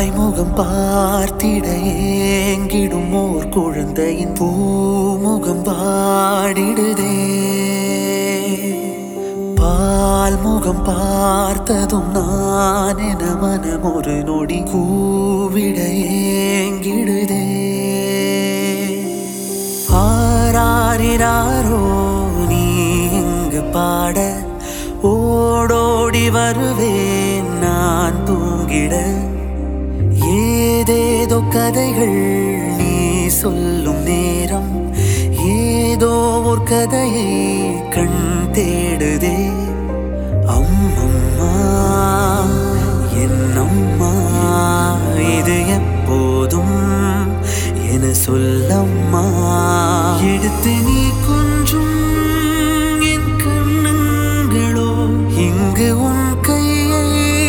தாய்முகம் பார்த்திட ஏங்கிடும் ஓர் குழந்தையின் பூமுகம் வாடிடுதே பால் முகம் பார்த்ததும் நான் என மனம் ஒரு நொடி கூவிட ஏங்கிடுதே ஆராரிராரோ நீ இங்கு பாட ஓடோடி வருவேன் நான் தூங்கிட ஏதேதோ கதைகள் நீ சொல்லும் நேரம் ஏதோ ஒரு கதையை கண் தேடுதே அம்மம்மா என்னம்மா இது எப்போதும் என சொல்லம்மா எடுத்து நீ கொஞ்சம் என் கண்ணங்களோ இங்கு உன் கையை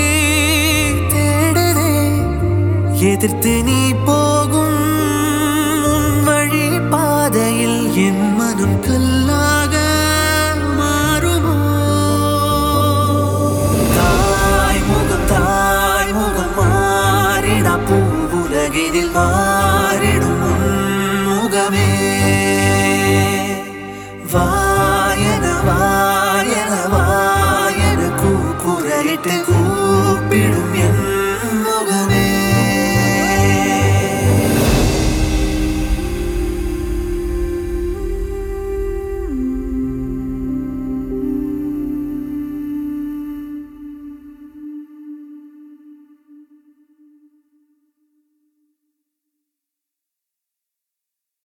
தேடுதே எதிர்த்து நீ போகும் உன் வழி பாதையில் என் மனம் கல்லாக மாறுமோ தாய் முகம் தாய் முகம் மாறிட பூவுலகினில் மா